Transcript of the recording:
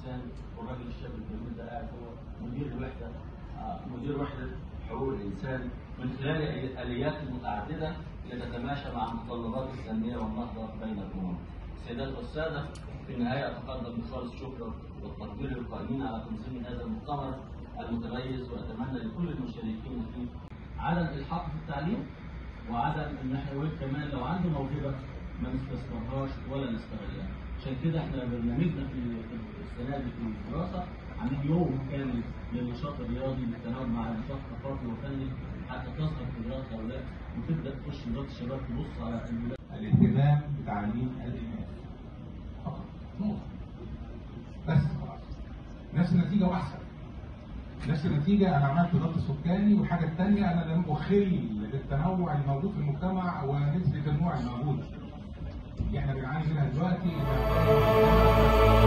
الانسان والراجل الشاب الجميل ده قاعد هو مدير الوحده آه، مدير وحده حقوق الانسان من خلال اليات متعدده لتتماشى مع متطلبات التنميه والنهضه بين الامم. السيدات والساده في النهايه اتقدم بخالص الشكر والتقدير للقائمين على تنظيم هذا المؤتمر المتميز واتمنى لكل المشاركين فيه عدم الحاق في التعليم وعدم ان احنا نقول كمان لو عنده موهبه ما نستثمرهاش ولا نستغلها عشان كده احنا برنامجنا في في السنه دي في الدراسه عاملين يوم كامل للنشاط الرياضي للتناول مع النشاط الثقافي والفني حتى تظهر قدرات هؤلاء وتبدا تخش وزاره الشباب تبص على الولاد الاهتمام بتعليم الإناث فقط نقطة بس خلاص نفس النتيجة وأحسن نفس النتيجة أنا عملت ضبط سكاني والحاجة الثانية أنا لم أخل بالتنوع الموجود في المجتمع ونسبة النوع الموجودة اللي احنا بنعاني منها دلوقتي إن